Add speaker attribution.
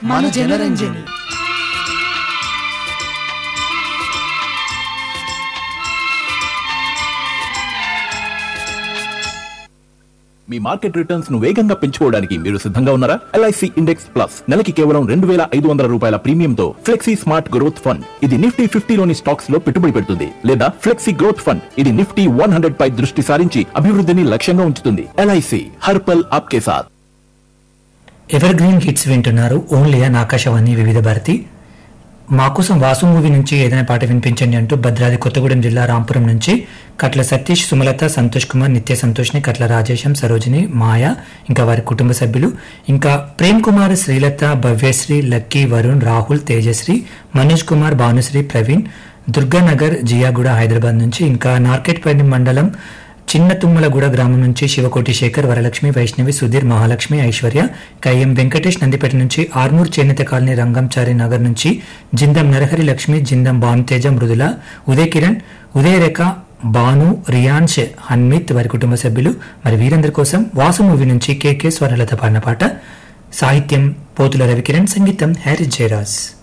Speaker 1: మన జనరంజని
Speaker 2: మీ market returns ను వేగంగా పెంచుకోవడానికి మీరు సిద్ధంగా ఉన్నారా ఎల్ఐసి ఇండెక్స్ ప్లస్ నెలకి కేవలం రెండు వేల ఐదు వందల రూపాయల ప్రీమియంతో ఫ్లెక్సీ స్మార్ట్ గ్రోత్ ఫండ్ ఇది నిఫ్టీ ఫిఫ్టీలోని స్టాక్స్ లో పెట్టుబడి పెడుతుంది లేదా ఫ్లెక్సీ గ్రోత్ ఫండ్ ఇది నిఫ్టీ వన్ హండ్రెడ్ పై దృష్టి సారించి అభివృద్ధిని లక్ష్యంగా ఉంచుతుంది ఎల్ఐసి హర్పల్ ఆప్కే సాథ్
Speaker 3: ఎవర్ గ్రీన్ హిట్స్ వింటున్నారు ఓన్లీ అన్ ఆకాశవాణి వివిధ భారతి మా కోసం వాసు మూవీ నుంచి ఏదైనా పాట వినిపించండి అంటూ భద్రాద్రి కొత్తగూడెం జిల్లా రాంపురం నుంచి కట్ల సతీష్ సుమలత సంతోష్ కుమార్ నిత్య సంతోష్ని కట్ల రాజేశం సరోజిని మాయ ఇంకా వారి కుటుంబ సభ్యులు ఇంకా ప్రేమ్ కుమార్ శ్రీలత భవ్యశ్రీ లక్కీ వరుణ్ రాహుల్ తేజశ్రీ మనోజ్ కుమార్ భానుశ్రీ ప్రవీణ్ దుర్గానగర్ జియాగూడ హైదరాబాద్ నుంచి ఇంకా నార్కెట్పల్లి మండలం చిన్న తుమ్మలగూడ గ్రామం నుంచి శివకోటి శేఖర్ వరలక్ష్మి వైష్ణవి సుధీర్ మహాలక్ష్మి ఐశ్వర్య కయ్యం వెంకటేష్ నందిపేట నుంచి ఆర్మూర్ చేనేత కాలనీ రంగంచారి నగర్ నుంచి జిందం నరహరి లక్ష్మి జిందం భానుతేజ మృదుల ఉదయ్ కిరణ్ ఉదయ్ రేఖ భాను రియాన్ష్ హన్మిత్ వారి కుటుంబ సభ్యులు మరి వీరందరి కోసం వాసు మూవీ నుంచి కేకే స్వర్ణలత పాడిన పాట సాహిత్యం పోతుల రవికిరణ్ సంగీతం హ్యారీ జయరాజ్